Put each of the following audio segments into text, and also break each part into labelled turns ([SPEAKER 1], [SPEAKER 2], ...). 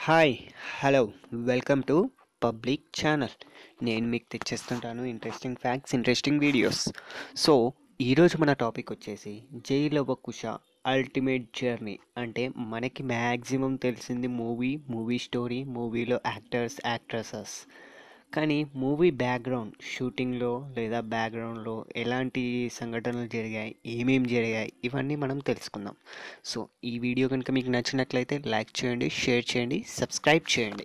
[SPEAKER 1] hi hello welcome to public channel నేను మీకు తెచ్చేస్తుంటాను interesting facts interesting videos so ఈరోజు మన టాపిక్ వచ్చేసి జైలవ కుష అల్టిమేట్ జర్నీ అంటే మనకి మ్యాక్సిమం తెలిసింది మూవీ మూవీ స్టోరీ మూవీలో యాక్టర్స్ యాక్ట్రసెస్ కానీ మూవీ బ్యాక్గ్రౌండ్ షూటింగ్లో లేదా బ్యాక్గ్రౌండ్లో ఎలాంటి సంఘటనలు జరిగాయి ఏమేమి జరిగాయి ఇవన్నీ మనం తెలుసుకుందాం సో ఈ వీడియో కనుక మీకు నచ్చినట్లయితే లైక్ చేయండి షేర్ చేయండి సబ్స్క్రైబ్ చేయండి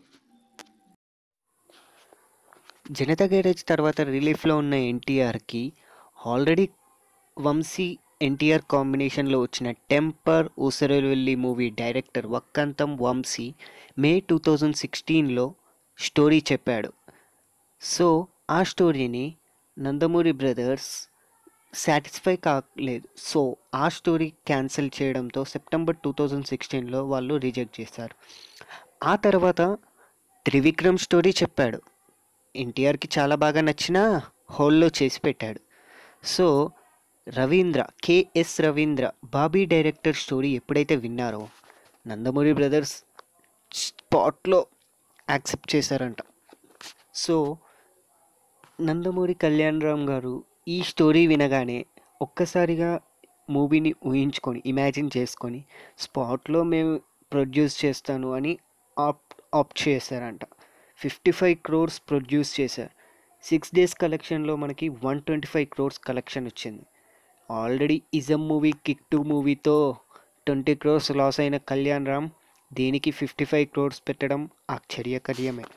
[SPEAKER 1] జనతా గ్యారేజ్ తర్వాత రిలీఫ్లో ఉన్న ఎన్టీఆర్కి ఆల్రెడీ వంశీ ఎన్టీఆర్ కాంబినేషన్లో వచ్చిన Temper Oosaravelli movie director Vakkantham Vamsi May two thousand సిక్స్టీన్లో స్టోరీ చెప్పాడు సో ఆ స్టోరీని నందమూరి బ్రదర్స్ సాటిస్ఫై కాలేదు సో ఆ స్టోరీ క్యాన్సిల్ చేయడంతో సెప్టెంబర్ టూ థౌజండ్ సిక్స్టీన్లో వాళ్ళు రిజెక్ట్ చేశారు ఆ తర్వాత త్రివిక్రమ్ స్టోరీ చెప్పాడు ఎన్టీఆర్కి చాలా బాగా నచ్చిన హోల్లో చేసి పెట్టాడు so Ravindra KS Ravindra Bobby director story ఎప్పుడైతే విన్నారో నందమూరి బ్రదర్స్ స్పాట్లో యాక్సెప్ట్ చేశారంట సో నందమూరి కళ్యాణ్ రామ్ గారు ఈ స్టోరీ వినగానే ఒక్కసారిగా మూవీని ఊహించుకొని ఇమాజిన్ చేసుకొని స్పాట్లో మేము ప్రొడ్యూస్ చేస్తాను అని ఆప్ ఆప్ట్ చేశారంట ఫిఫ్టీ ఫైవ్ క్రోర్స్ ప్రొడ్యూస్ చేశారు సిక్స్ డేస్ కలెక్షన్లో మనకి one twenty five crores collection వచ్చింది already Ism movie kick two మూవీతో ట్వంటీ క్రోర్స్ లాస్ అయిన కళ్యాణ్ రామ్ దీనికి ఫిఫ్టీ ఫైవ్ క్రోర్స్ పెట్టడం ఆశ్చర్యకర్యమే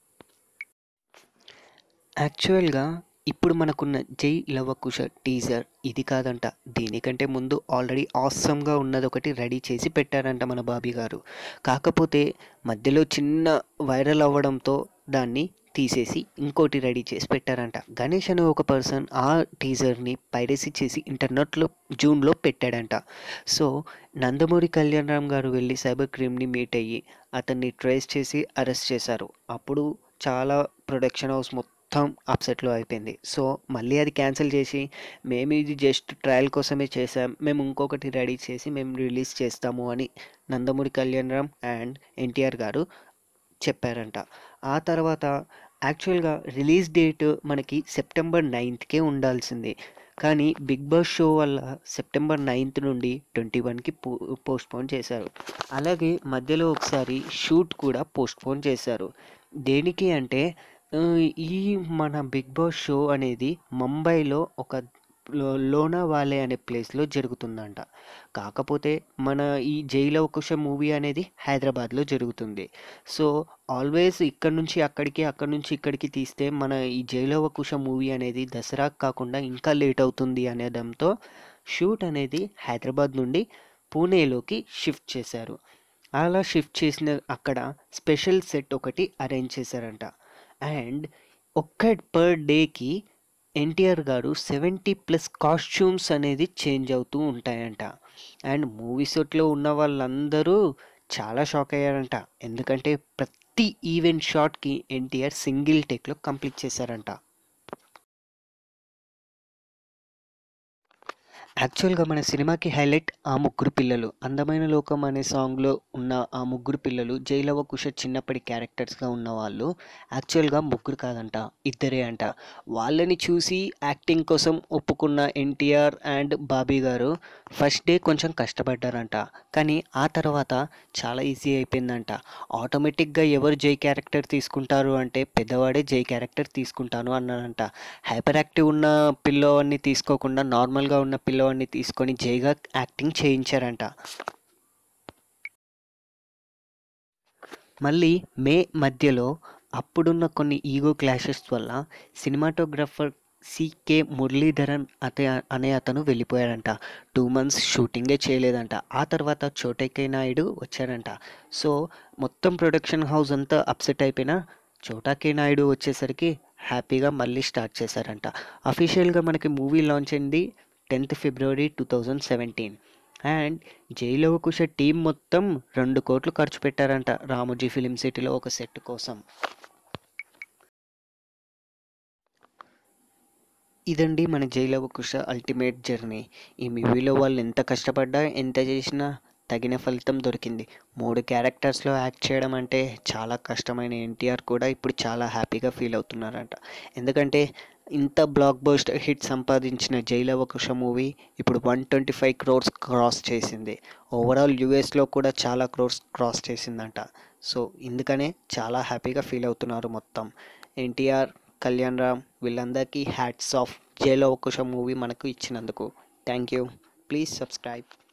[SPEAKER 1] యాక్చువల్గా ఇప్పుడు మనకున్న జై లవకుశ టీజర్ ఇది కాదంట దీనికంటే ముందు ఆల్రెడీ ఆసమ్గా ఉన్నది ఒకటి రెడీ చేసి పెట్టారంట మన బాబీ గారు కాకపోతే మధ్యలో చిన్న వైరల్ అవ్వడంతో దాన్ని తీసేసి ఇంకోటి రెడీ చేసి పెట్టారంట గణేష్ అనే ఒక పర్సన్ ఆ టీజర్ని పైరసీ చేసి ఇంటర్నెట్లో జూన్లో పెట్టాడంట సో నందమూరి కళ్యాణ్ రామ్ గారు వెళ్ళి సైబర్ క్రైమ్ని మీట్ అయ్యి అతన్ని ట్రేస్ చేసి అరెస్ట్ చేశారు అప్పుడు చాలా ప్రొడక్షన్ హౌస్ మొత్తం మొత్తం అప్సెట్లో అయిపోయింది సో మళ్ళీ అది క్యాన్సిల్ చేసి మేము ఇది జస్ట్ ట్రయల్ కోసమే చేసాం మేము ఇంకొకటి రెడీ చేసి మేము రిలీజ్ చేస్తాము అని నందమూరి కళ్యాణ్ రామ్ అండ్ ఎన్టీఆర్ గారు చెప్పారంట ఆ తర్వాత యాక్చువల్గా రిలీజ్ డేట్ మనకి సెప్టెంబర్ నైన్త్కే ఉండాల్సింది కానీ బిగ్ బాస్ షో వల్ల సెప్టెంబర్ నైన్త్ నుండి ట్వంటీ వన్కి పో పోస్ట్పోన్ చేశారు అలాగే మధ్యలో ఒకసారి షూట్ కూడా పోస్ట్పోన్ చేశారు దేనికి అంటే ఈ మన బిగ్ బాస్ షో అనేది ముంబైలో ఒక లోనావాలే అనే ప్లేస్లో జరుగుతుందంట కాకపోతే మన ఈ జైలవకుశ మూవీ అనేది హైదరాబాద్లో జరుగుతుంది సో ఆల్వేస్ ఇక్కడ నుంచి అక్కడికి అక్కడ నుంచి ఇక్కడికి తీస్తే మన ఈ జైలవకుశ మూవీ అనేది దసరా కాకుండా ఇంకా లేట్ అవుతుంది అనేదంతో షూట్ అనేది హైదరాబాద్ నుండి పూణేలోకి షిఫ్ట్ చేశారు అలా షిఫ్ట్ చేసిన అక్కడ స్పెషల్ సెట్ ఒకటి అరేంజ్ చేశారంట అండ్ ఒక్క పర్ డేకి NTR garu seventy plus costumes అనేది చేంజ్ అవుతూ ఉంటాయంట అండ్ మూవీ సెట్లో ఉన్న వాళ్ళందరూ చాలా షాక్ అయ్యారంట ఎందుకంటే ప్రతి ఈవెంట్ షాట్కి ఎన్టీఆర్ సింగిల్ టేక్లో కంప్లీట్ చేశారంట యాక్చువల్గా మన సినిమాకి హైలైట్ ఆ ముగ్గురు పిల్లలు అందమైన లోకం అనే సాంగ్లో ఉన్న ఆ ముగ్గురు పిల్లలు జైలవ కుష చిన్నప్పటి క్యారెక్టర్స్గా ఉన్న వాళ్ళు యాక్చువల్గా ముగ్గురు కాదంట ఇద్దరే అంట వాళ్ళని చూసి యాక్టింగ్ కోసం ఒప్పుకున్న ఎన్టీఆర్ అండ్ బాబీ గారు ఫస్ట్ డే కొంచెం కష్టపడ్డారంట కానీ ఆ తర్వాత చాలా ఈజీ అయిపోయిందంట ఆటోమేటిక్గా ఎవరు జై క్యారెక్టర్ తీసుకుంటారు అంటే పెద్దవాడే జై క్యారెక్టర్ తీసుకుంటాను అన్నారంట హైపర్ యాక్టివ్ ఉన్న పిల్లవాడిని తీసుకోకుండా నార్మల్గా ఉన్న పిల్ల పిల్లవాడిని తీసుకొని జైగా యాక్టింగ్ చేయించారంట మళ్ళీ మే మధ్యలో అప్పుడున్న కొన్ని ఈగో క్లాషెస్ వల్ల సినిమాటోగ్రఫర్ సికే మురళీధరన్ అతే అనే అతను వెళ్ళిపోయాడంట టూ మంత్స్ షూటింగే చేయలేదంట ఆ తర్వాత చోటకే నాయుడు వచ్చాడంట సో మొత్తం ప్రొడక్షన్ హౌస్ అంతా అప్సెట్ అయిపోయినా చోటాకే నాయుడు వచ్చేసరికి హ్యాపీగా మళ్ళీ స్టార్ట్ చేశారంట అఫీషియల్గా మనకి మూవీ లాంచ్ అయింది tenth February two thousand seventeen and Jai Lava Kusa team మొత్తం రెండు కోట్లు ఖర్చు పెట్టారంట రామోజీ ఫిలిం సిటీలో ఒక సెట్ కోసం ఇదండి మన జైలవకుశ అల్టిమేట్ జర్నీ ఈ మూవీలో వాళ్ళు ఎంత కష్టపడ్డా ఎంత చేసినా తగిన ఫలితం దొరికింది మూడు క్యారెక్టర్స్లో యాక్ట్ చేయడం అంటే చాలా కష్టమైన ఎన్టీఆర్ కూడా ఇప్పుడు చాలా హ్యాపీగా ఫీల్ అవుతున్నారంట ఎందుకంటే ఇంత బ్లాక్ బస్టర్ హిట్ సంపాదించిన జైలవకుశ మూవీ ఇప్పుడు one twenty five crores cross చేసింది ఓవరాల్ యూఎస్లో కూడా చాలా క్రోర్స్ క్రాస్ చేసిందంట సో ఇందుకనే చాలా హ్యాపీగా ఫీల్ అవుతున్నారు మొత్తం ఎన్టీఆర్ కళ్యాణ్ రామ్ వీళ్ళందరికీ హ్యాట్స్ ఆఫ్ జైలవకుశ మూవీ మనకు ఇచ్చినందుకు థ్యాంక్ యూ ప్లీజ్ సబ్స్క్రైబ్